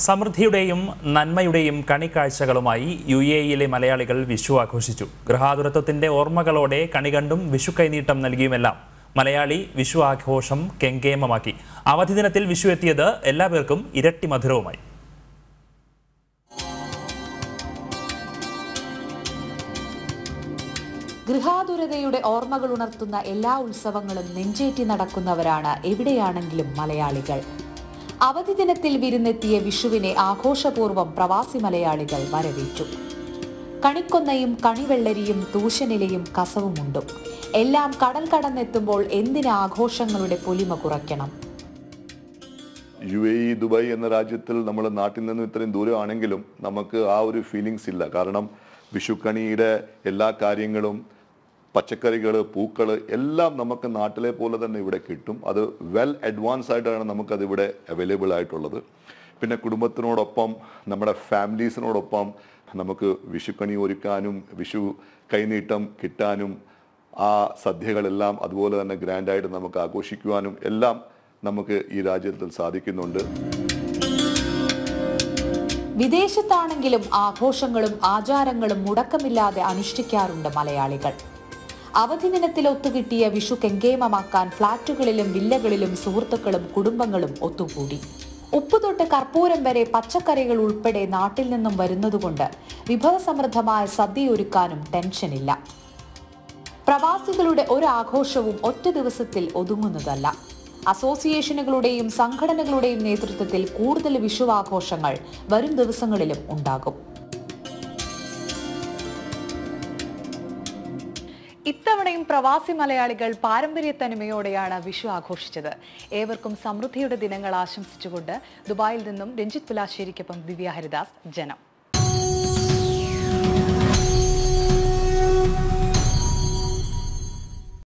സമൃദ്ധിയുടെയും നന്മയുടെയും കണിക്കാഴ്ചകളുമായി U A ഇയിലെ മലയാളികൾ വിഷു ആഘോഷിച്ചു ഗൃഹാതുരത്വത്തിന്റെ ഓർമ്മകളോടെ കണികണ്ടും വിഷു കൈനീട്ടം നൽകിയുമെല്ലാം മലയാളി വിഷു ആഘോഷം കെങ്കേമമാക്കി അവധി ദിനത്തിൽ വിഷു എത്തിയത് എല്ലാ പേർക്കും ഇരട്ടി മധുരവുമായി ഗൃഹാതുരതയുടെ ഓർമ്മകൾ ഉണർത്തുന്ന എല്ലാ ഉത്സവങ്ങളും നെഞ്ചേറ്റി നടക്കുന്നവരാണ് എവിടെയാണെങ്കിലും മലയാളികൾ അവധി ദിനത്തിൽ വിരുന്നെത്തിയ വിഷുവിനെ ആഘോഷപൂർവ്വം പ്രവാസി മലയാളികൾ വരവേറ്റു കണിക്കൊന്നയും കണിവെള്ളരിയും തൂശനിലയും കസവുമുണ്ടും എല്ലാം കടൽ കടന്നെത്തുമ്പോൾ എന്തിന് ആഘോഷങ്ങളുടെ പൊലിമ കുറയ്ക്കണം യു എ ഇ ദുബായ് എന്ന രാജ്യത്തിൽ നമ്മൾ നാട്ടിൽ നിന്നും ഇത്രയും ദൂരമാണെങ്കിലും നമുക്ക് ആ ഒരു ഫീലിങ്സ് ഇല്ല കാരണം വിഷുക്കണിയുടെ എല്ലാ കാര്യങ്ങളും പച്ചക്കറികൾ പൂക്കൾ എല്ലാം നമുക്ക് നാട്ടിലെ പോലെ തന്നെ ഇവിടെ കിട്ടും അത് വെൽ അഡ്വാൻസ് ആയിട്ടാണ് നമുക്കത് ഇവിടെ അവൈലബിൾ ആയിട്ടുള്ളത് പിന്നെ കുടുംബത്തിനോടൊപ്പം നമ്മുടെ ഫാമിലീസിനോടൊപ്പം നമുക്ക് വിഷുക്കണി ഒരുക്കാനും വിഷു കൈനീട്ടം കിട്ടാനും ആ സദ്യകളെല്ലാം അതുപോലെ തന്നെ ഗ്രാൻഡായിട്ട് നമുക്ക് ആഘോഷിക്കുവാനും എല്ലാം നമുക്ക് ഈ രാജ്യത്തിൽ സാധിക്കുന്നുണ്ട് വിദേശത്താണെങ്കിലും ആഘോഷങ്ങളും ആചാരങ്ങളും മുടക്കമില്ലാതെ അനുഷ്ഠിക്കാറുണ്ട് മലയാളികൾ അവധി ദിനത്തിൽ ഒത്തുകിട്ടിയ വിഷു കെങ്കേമമാക്കാൻ ഫ്ളാറ്റുകളിലും വില്ലകളിലും സുഹൃത്തുക്കളും കുടുംബങ്ങളും ഒത്തുകൂടി ഉപ്പുതൊട്ട് കർപ്പൂരം വരെ പച്ചക്കറികൾ ഉൾപ്പെടെ നാട്ടിൽ നിന്നും വരുന്നതുകൊണ്ട് വിഭവസമൃദ്ധമായ സദ്യയൊരുക്കാനും ടെൻഷനില്ല പ്രവാസികളുടെ ഒരു ആഘോഷവും ഒറ്റ ദിവസത്തിൽ ഒതുങ്ങുന്നതല്ല അസോസിയേഷനുകളുടെയും സംഘടനകളുടെയും നേതൃത്വത്തിൽ കൂടുതൽ വിഷു ആഘോഷങ്ങൾ വരും ദിവസങ്ങളിലും ഉണ്ടാകും ഇത്തവണയും പ്രവാസി മലയാളികൾ പാരമ്പര്യ തനിമയോടെയാണ് വിഷു ആഘോഷിച്ചത് ഏവർക്കും സമൃദ്ധിയുടെ ദിനങ്ങൾ ആശംസിച്ചുകൊണ്ട് ദുബായിൽ നിന്നും രഞ്ജിത്ത് പുലാശ്ശേരിക്കൊപ്പം ദിവ്യ ഹരിദാസ് ജനം